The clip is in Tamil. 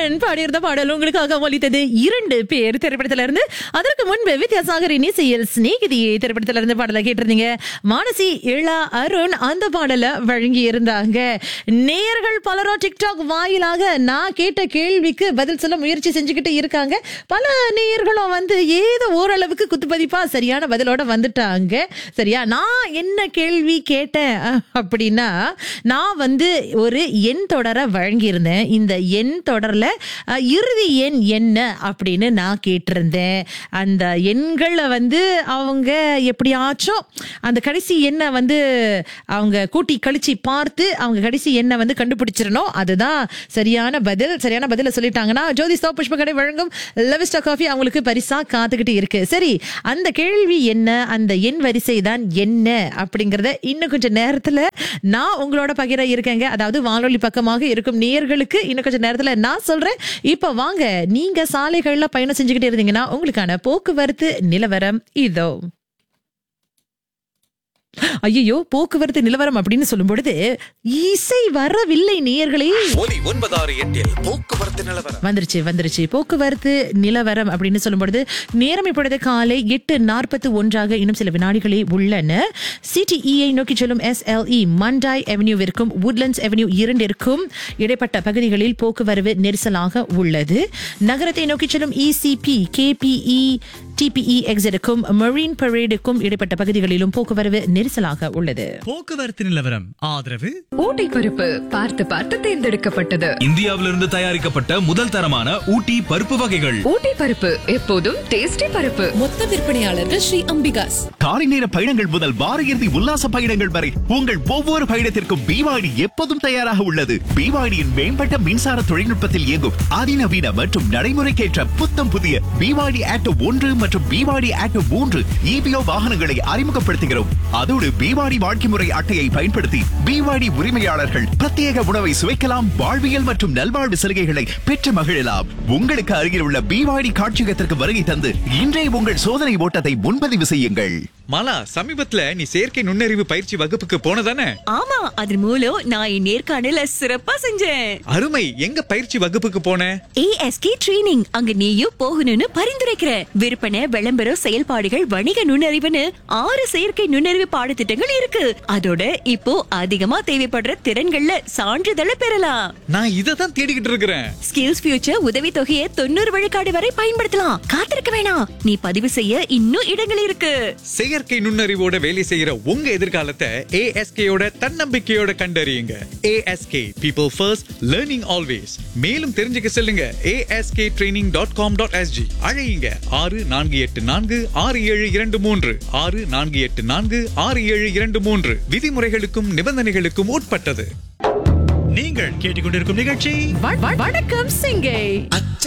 ஹரிஹரன் பாடியிருந்த பாடல் உங்களுக்காக ஒலித்தது இரண்டு பேர் திரைப்படத்துல இருந்து அதற்கு முன்பு வித்யாசாகரின் இசையில் சிநேகிதியை திரைப்படத்துல இருந்து பாடலை கேட்டிருந்தீங்க மானசி இளா அருண் அந்த பாடலை வழங்கி இருந்தாங்க நேயர்கள் பலரும் டிக்டாக் வாயிலாக நான் கேட்ட கேள்விக்கு பதில் சொல்ல முயற்சி செஞ்சுக்கிட்டு இருக்காங்க பல நேயர்களும் வந்து ஏதோ ஓரளவுக்கு குத்துப்பதிப்பா சரியான பதிலோட வந்துட்டாங்க சரியா நான் என்ன கேள்வி கேட்டேன் அஹ், அப்படின்னா நான் வந்து ஒரு எண் தொடரை வழங்கியிருந்தேன் இந்த எண் தொடர்ல அஹ், இறுதி எண் என்ன அப்படின்னு நான் கேட்டிருந்தேன் அந்த எண்களை வந்து அவங்க எப்படியாச்சும் அந்த கடைசி எண்ணை வந்து அவங்க கூட்டி கழிச்சு பார்த்து அவங்க கடைசி எண்ணை வந்து கண்டுபிடிச்சிடணும் அதுதான் சரியான பதில் சரியான பதில சொல்லிட்டாங்கன்னா ஜோதி ஸ்தோ புஷ்ப கடை வழங்கும் லெவிஸ்டா காஃபி அவங்களுக்கு பரிசா காத்துக்கிட்டு இருக்கு சரி அந்த கேள்வி என்ன அந்த எண் வரிசை தான் என்ன அப்படிங்கறத இன்னும் கொஞ்சம் நேரத்துல நான் உங்களோட பகிர இருக்கேங்க அதாவது வானொலி பக்கமாக இருக்கும் நேயர்களுக்கு இன்னும் கொஞ்சம் நேரத்துல நான் சொல்றேன் இப்ப வாங்க நீங்க சாலைகள்ல பயணம் செஞ்சுக்கிட்டு இருந்தீங்கன்னா உங்களுக்கான போக்குவரத்து நிலவரம் இதோ ஐயோ போக்குவரத்து நிலவரம் அப்படின்னு சொல்லும் பொழுது இசை வரவில்லை நேயர்களே ஒலி ஒன்பதாறு எட்டில் போக்குவரத்து நிலவரம் வந்துருச்சு வந்துருச்சு போக்குவரத்து நிலவரம் அப்படின்னு சொல்லும் பொழுது நேரம் இப்பொழுது காலை எட்டு நாற்பத்து ஒன்றாக இன்னும் சில வினாடிகளே உள்ளன சிடிஇஐ நோக்கி செல்லும் எஸ்எல்இ மண்டாய் அவென்யூவிற்கும் woodlands அவென்யூ இரண்டிற்கும் இடைப்பட்ட பகுதிகளில் போக்குவரவு நெரிசலாக உள்ளது நகரத்தை நோக்கி செல்லும் இசிபி கேபிஇ டிபிஇ எக்ஸிற்கும் மரீன் பரேடுக்கும் இடைப்பட்ட பகுதிகளிலும் போக்குவரவு நெரிசலாக உள்ளது போக்குவரத்து நிலவரம் ஆதரவு ஊட்டி பருப்பு பார்த்து பார்த்து தேர்ந்தெடுக்கப்பட்டது இந்தியாவிலிருந்து தயாரிக்கப்பட்ட முதல் தரமான ஊட்டி பருப்பு வகைகள் ஊட்டி பருப்பு எப்போதும் டேஸ்டி பருப்பு மொத்த விற்பனையாளர்கள் ஸ்ரீ அம்பிகாஸ் காலை நேர பயணங்கள் முதல் வார இறுதி உல்லாச பயணங்கள் வரை உங்கள் ஒவ்வொரு பயணத்திற்கும் பிவாடி எப்போதும் தயாராக உள்ளது பிவாடியின் மேம்பட்ட மின்சார தொழில்நுட்பத்தில் இயங்கும் அதிநவீன மற்றும் நடைமுறைக்கேற்ற புத்தம் புதிய பிவாடி ஆட்டோ ஒன்று மற்றும் பிவாடி ஆட்டோ மூன்று இபிஓ வாகனங்களை அறிமுகப்படுத்துகிறோம் அதோடு பிவாடி வாழ்க்கை முறை அட்டையை பயன்படுத்தி பிவாடி உரிமையாளர்கள் பிரத்யேக உணவை சுவைக்கலாம் வாழ்வியல் மற்றும் நல்வாழ்வு சலுகைகளை பெற்று மகிழலாம் உங்களுக்கு அருகில் உள்ள பிவாடி காட்சியகத்திற்கு வருகை தந்து இன்றைய உங்கள் சோதனை ஓட்டத்தை முன்பதிவு செய்யுங்கள் மாலா சமீபத்துல நீ செயற்கை நுண்ணறிவு பயிற்சி வகுப்புக்கு போனதானே ஆமா அது மூலம் நான் என் நேர்காணல சிறப்பா செஞ்சேன் அருமை எங்க பயிற்சி வகுப்புக்கு போன ஏஎஸ்கே ட்ரெய்னிங் அங்க நீயும் போகணும்னு பரிந்துரைக்கிறேன் விற்பனை விளம்பரம் செயல்பாடுகள் வணிக நுண்ணறிவுன்னு ஆறு செயற்கை நுண்ணறிவு பாடத்திட்டங்கள் இருக்கு அதோட இப்போ அதிகமா தேவைப்படுற திறன்கள்ல சான்றிதழை பெறலாம் நான் இதை தான் தேடிக்கிட்டு இருக்கிறேன் ஸ்கில்ஸ் ஃபியூச்சர் உதவி தொகையை தொண்ணூறு விழுக்காடு வரை பயன்படுத்தலாம் காத்திருக்க வேணாம் நீ பதிவு செய்ய இன்னும் இடங்கள் இருக்கு செயற்கை நுண்ணறிவோட வேலை செய்யற உங்க எதிர்காலத்தை ஏஎஸ்கேயோட தன்னம்பிக்கையோட கண்டறியுங்க ASK people first learning always மேலும் தெரிஞ்சுக்க செல்லுங்க ASK training dot com dot SG அழையுங்க ஆறு நான்கு எட்டு நான்கு ஆறு ஏழு இரண்டு மூன்று ஆறு நான்கு எட்டு நான்கு ஆறு ஏழு இரண்டு மூன்று விதிமுறைகளுக்கும் நிபந்தனைகளுக்கும் உட்பட்டது நீங்கள் கேட்டுக்கொண்டிருக்கும் நிகழ்ச்சி வ- வ- வணக்கம் சிங்கை